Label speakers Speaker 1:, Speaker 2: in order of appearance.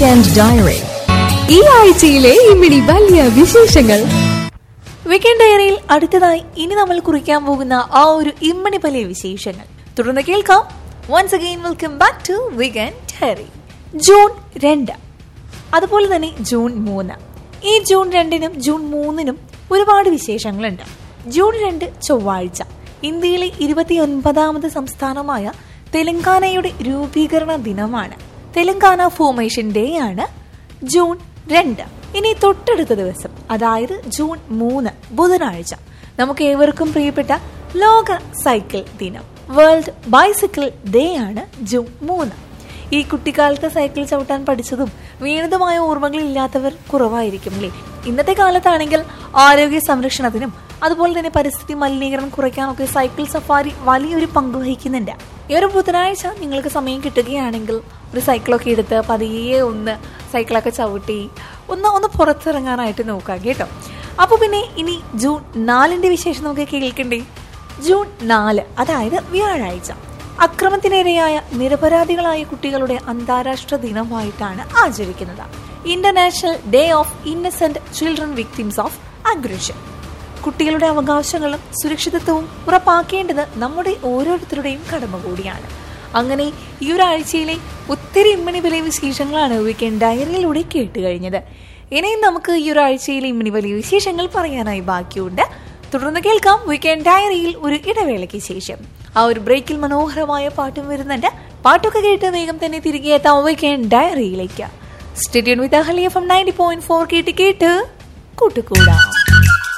Speaker 1: weekend diary ഈ ആഴ്ചയിലെ ഇമ്മിണി വലിയ വിശേഷങ്ങൾ
Speaker 2: വീക്കെൻഡ് ഡയറിയിൽ അടുത്തതായി ഇനി നമ്മൾ കുറിക്കാൻ പോകുന്ന ആ ഒരു ഇമ്മണി പല വിശേഷങ്ങൾ തുടർന്ന് കേൾക്കാം once again welcome back to weekend diary June രണ്ട് അതുപോലെ തന്നെ ജൂൺ മൂന്ന് ഈ ജൂൺ രണ്ടിനും ജൂൺ മൂന്നിനും ഒരുപാട് വിശേഷങ്ങളുണ്ട് ജൂൺ രണ്ട് ചൊവ്വാഴ്ച ഇന്ത്യയിലെ ഇരുപത്തിയൊൻപതാമത് സംസ്ഥാനമായ തെലങ്കാനയുടെ രൂപീകരണ ദിനമാണ് തെലങ്കാന ഫോർമേഷൻ ഡേ ആണ് ജൂൺ രണ്ട് ഇനി തൊട്ടടുത്ത ദിവസം അതായത് ജൂൺ മൂന്ന് ബുധനാഴ്ച നമുക്ക് ഏവർക്കും പ്രിയപ്പെട്ട ലോക സൈക്കിൾ ദിനം വേൾഡ് ബൈസിക്കിൾ ഡേ ആണ് ജൂൺ മൂന്ന് ഈ കുട്ടിക്കാലത്ത് സൈക്കിൾ ചവിട്ടാൻ പഠിച്ചതും വീണതുമായ ഓർമ്മകൾ ഇല്ലാത്തവർ കുറവായിരിക്കും അല്ലേ ഇന്നത്തെ കാലത്താണെങ്കിൽ ആരോഗ്യ സംരക്ഷണത്തിനും അതുപോലെ തന്നെ പരിസ്ഥിതി മലിനീകരണം കുറയ്ക്കാനൊക്കെ സൈക്കിൾ സഫാരി വലിയൊരു പങ്ക് വഹിക്കുന്നുണ്ട് ഈ ഒരു ബുധനാഴ്ച നിങ്ങൾക്ക് സമയം കിട്ടുകയാണെങ്കിൽ ഒരു സൈക്കിളൊക്കെ എടുത്ത് പതിയെ ഒന്ന് സൈക്കിളൊക്കെ ചവിട്ടി ഒന്ന് ഒന്ന് പുറത്തിറങ്ങാനായിട്ട് നോക്കാം കേട്ടോ അപ്പോൾ പിന്നെ ഇനി ജൂൺ നാലിന്റെ വിശേഷം നമുക്ക് കേൾക്കണ്ടേ ജൂൺ നാല് അതായത് വ്യാഴാഴ്ച അക്രമത്തിനിരയായ നിരപരാധികളായ കുട്ടികളുടെ അന്താരാഷ്ട്ര ദിനമായിട്ടാണ് ആചരിക്കുന്നത് international day of innocent children victims of aggression കുട്ടികളുടെ അവകാശങ്ങളും സുരക്ഷിതത്വവും ഉറപ്പാക്കേണ്ടത് നമ്മുടെ ഓരോരുത്തരുടെയും കടമ കൂടിയാണ് അങ്ങനെ ഈ ഒരാഴ്ചയിലെ ഒത്തിരി ഇമ്മണി വലിയ വിശേഷങ്ങളാണ് വീക്കെൻഡ് ഡയറിയിലൂടെ കേട്ട് കഴിഞ്ഞത് ഇനിയും നമുക്ക് ഈ ഒരാഴ്ചയിലെ ഇമ്മണി വലിയ വിശേഷങ്ങൾ പറയാനായി ബാക്കിയുണ്ട് തുടർന്ന് കേൾക്കാം വീക്കെൻഡ് ഡയറിയിൽ ഒരു ഇടവേളയ്ക്ക് ശേഷം ആ ഒരു ബ്രേക്കിൽ മനോഹരമായ പാട്ടും വരുന്നുണ്ട് പാട്ടൊക്കെ കേട്ട് വേഗം തന്നെ തിരികെ എത്താം വീക്കെൻഡ് ഡയറിയിലേക്ക് stadium with Ahalia from ninety point four കേട്ട് കേട്ട് കൂട്ടുകൂടാം